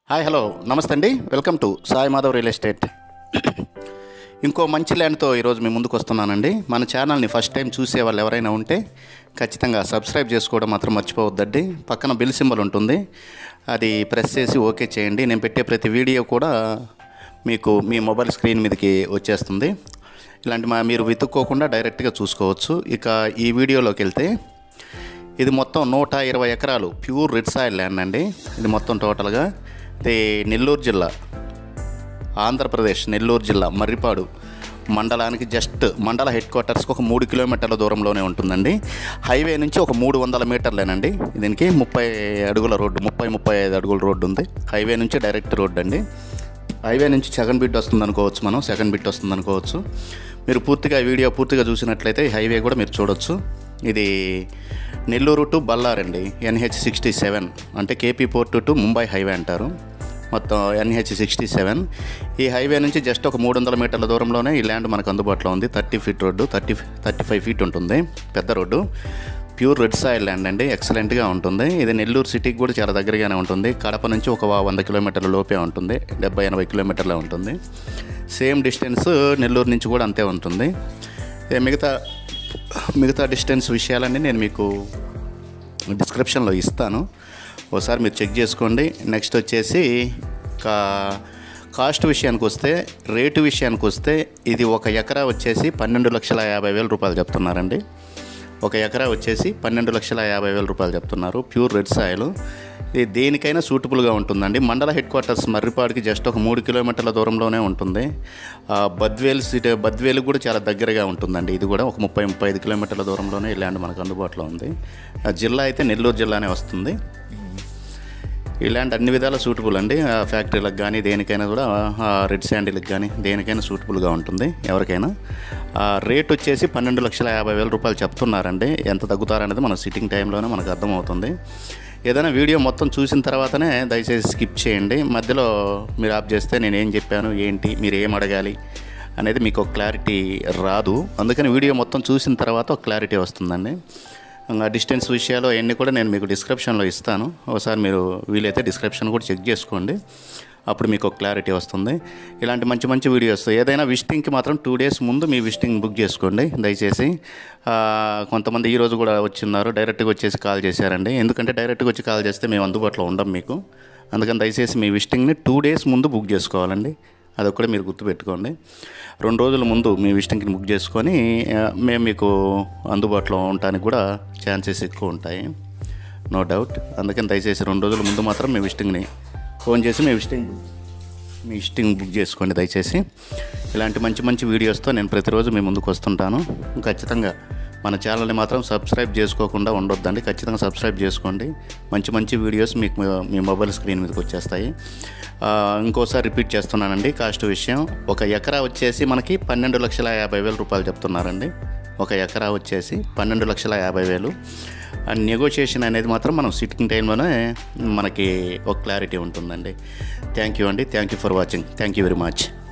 hi hello నమస్తే అండి welcome to Sai Madhav real estate ఇంకో మంచి ల్యాండ్తో ఈరోజు మీ ముందుకు వస్తున్నానండి మన ఛానల్ని ఫస్ట్ టైం చూసే వాళ్ళు ఎవరైనా ఉంటే ఖచ్చితంగా సబ్స్క్రైబ్ చేసుకోవడం మాత్రం మర్చిపోవద్దండి పక్కన బిల్ సింబల్ ఉంటుంది అది ప్రెస్ చేసి ఓకే చేయండి నేను పెట్టే ప్రతి వీడియో కూడా మీకు మీ మొబైల్ స్క్రీన్ మీదకి వచ్చేస్తుంది ఇలాంటి మా మీరు వెతుక్కోకుండా డైరెక్ట్గా చూసుకోవచ్చు ఇక ఈ వీడియోలోకి వెళ్తే ఇది మొత్తం నూట ఇరవై ఎకరాలు ప్యూర్ రెడ్ సాయిల్ ల్యాండ్ అండి ఇది మొత్తం టోటల్గా ఇది నెల్లూరు జిల్లా ఆంధ్రప్రదేశ్ నెల్లూరు జిల్లా మర్రిపాడు మండలానికి జస్ట్ మండల హెడ్ క్వార్టర్స్కి ఒక మూడు కిలోమీటర్ల దూరంలోనే ఉంటుందండి హైవే నుంచి ఒక మూడు వందల మీటర్లేనండి దీనికి ముప్పై అడుగుల రోడ్డు ముప్పై ముప్పై ఐదు అడుగుల రోడ్డు ఉంది హైవే నుంచి డైరెక్ట్ రోడ్డు అండి హైవే నుంచి సెకండ్ బిట్ వస్తుంది అనుకోవచ్చు మనం సెకండ్ బిట్ వస్తుంది అనుకోవచ్చు మీరు పూర్తిగా ఈ వీడియో పూర్తిగా చూసినట్లయితే ఈ హైవే కూడా మీరు చూడొచ్చు ఇది నెల్లూరు టు బళ్ళారండి ఎన్హెచ్ సిక్స్టీ సెవెన్ అంటే KP port to Mumbai highway అంటారు మొత్తం ఎన్హెచ్ సిక్స్టీ సెవెన్ ఈ హైవే నుంచి జస్ట్ ఒక మూడు వందల మీటర్ల దూరంలోనే ఈ ల్యాండ్ మనకు అందుబాటులో ఉంది thirty feet road thirty thirty five feet ఉంటుంది పెద్ద road pure red soil land అండి ఎక్సలెంట్గా ఉంటుంది ఇది నెల్లూరు సిటీకి కూడా చాలా దగ్గరగానే ఉంటుంది కడప నుంచి ఒక వంద కిలోమీటర్ల లోపే ఉంటుంది డెబ్బై ఎనభై కిలోమీటర్లే ఉంటుంది సేమ్ డిస్టెన్స్ నెల్లూరు నుంచి కూడా అంతే ఉంటుంది ఏ మిగతా మిగతా డిస్టెన్స్ విషయాలన్నీ నేను మీకు డిస్క్రిప్షన్లో ఇస్తాను ఒకసారి మీరు చెక్ చేసుకోండి నెక్స్ట్ వచ్చేసి కా కాస్ట్ విషయానికి వస్తే రేటు విషయానికి వస్తే ఇది ఒక ఎకరా వచ్చేసి పన్నెండు లక్షల యాభై వేల రూపాయలు చెప్తున్నారండి ఒక ఎకరా వచ్చేసి పన్నెండు లక్షల యాభై వేల రూపాయలు చెప్తున్నారు ప్యూర్ రెడ్ సాయిల్ ఇది దేనికైనా సూటబుల్గా ఉంటుందండి మండల హెడ్ క్వార్టర్స్ మర్రిపాడికి జస్ట్ ఒక మూడు కిలోమీటర్ల దూరంలోనే ఉంటుంది ఆ, బద్వేల్ సిటీ బద్వేలు కూడా చాలా దగ్గరగా ఉంటుందండి ఇది కూడా ఒక ముప్పై ముప్పై ఐదు కిలోమీటర్ల దూరంలోనే ఈ ల్యాండ్ మనకు అందుబాటులో ఉంది ఆ జిల్లా అయితే నెల్లూరు జిల్లానే వస్తుంది ఈ ల్యాండ్ అన్ని విధాలా సూటబుల్ అండి ఆ ఫ్యాక్టరీలకు కానీ దేనికైనా కూడా ఆ రెడ్ శాండీలకు కానీ దేనికైనా సూటబుల్గా ఉంటుంది ఎవరికైనా ఆ రేట్ వచ్చేసి పన్నెండు లక్షల యాభై వేల రూపాయలు చెప్తున్నారండి ఎంత తగ్గుతారనేది మన సిట్టింగ్ టైంలోనే మనకు అర్థమవుతుంది ఏదైనా వీడియో మొత్తం చూసిన తర్వాతనే దయచేసి స్కిప్ చేయండి మధ్యలో మీరు ఆఫ్ చేస్తే నేను ఏం చెప్పాను ఏంటి మీరు ఏం అడగాలి అనేది మీకు ఒక క్లారిటీ రాదు అందుకని వీడియో మొత్తం చూసిన తర్వాత ఒక క్లారిటీ వస్తుందండి ఇంకా డిస్టెన్స్ విషయాలు అవన్నీ కూడా నేను మీకు డిస్క్రిప్షన్లో ఇస్తాను ఒకసారి మీరు వీలైతే డిస్క్రిప్షన్ కూడా చెక్ చేసుకోండి అప్పుడు మీకు ఒక క్లారిటీ వస్తుంది ఇలాంటి మంచి మంచి వీడియోస్ ఏదైనా విజిటింగ్కి మాత్రం టూ డేస్ ముందు మీ విజిటింగ్ బుక్ చేసుకోండి దయచేసి ఆ, కొంతమంది ఈ రోజు కూడా వచ్చిన్నారు డైరెక్ట్గా వచ్చేసి కాల్ చేశారండి ఎందుకంటే డైరెక్ట్గా వచ్చి కాల్ చేస్తే మేము అందుబాటులో ఉండం మీకు అందుకని దయచేసి మీ విజిటింగ్ని టూ డేస్ ముందు బుక్ చేసుకోవాలండి అదొక్కడే మీరు గుర్తుపెట్టుకోండి రెండు రోజుల ముందు మీ విజిటింగ్ని బుక్ చేసుకొని ఆ, మేము మీకు అందుబాటులో ఉండటానికి కూడా ఛాన్సెస్ ఎక్కువ ఉంటాయి నో డౌట్ అందుకని దయచేసి రెండు రోజుల ముందు మాత్రం మీ విజిటింగ్ని ఫోన్ చేసి మీ విజిటింగ్ మీ విజిటింగ్ బుక్ చేసుకోండి దయచేసి ఇలాంటి మంచి మంచి వీడియోస్తో నేను ప్రతిరోజు మీ ముందుకు వస్తుంటాను ఖచ్చితంగా మన ఛానల్ని మాత్రం సబ్స్క్రైబ్ చేసుకోకుండా ఉండొద్దండి ఖచ్చితంగా సబ్స్క్రైబ్ చేసుకోండి మంచి మంచి వీడియోస్ మీకు మీ- మీ మొబైల్ స్క్రీన్ మీదకి వచ్చేస్తాయి ఆ, ఇంకోసారి రిపీట్ చేస్తున్నానండి కాస్ట్ విషయం ఒక ఎకరా వచ్చేసి మనకి పన్నెండు లక్షల యాభై వేల రూపాయలు చెప్తున్నారండి ఒక ఎకరా వచ్చేసి పన్నెండు లక్షల యాభై వేలు అండ్ నెగోషియేషన్ అనేది మాత్రం మనం సిట్టింగ్ టైంలోనే మనకి ఒక క్లారిటీ ఉంటుందండి థ్యాంక్ యూ అండి thank you for watching thank you very much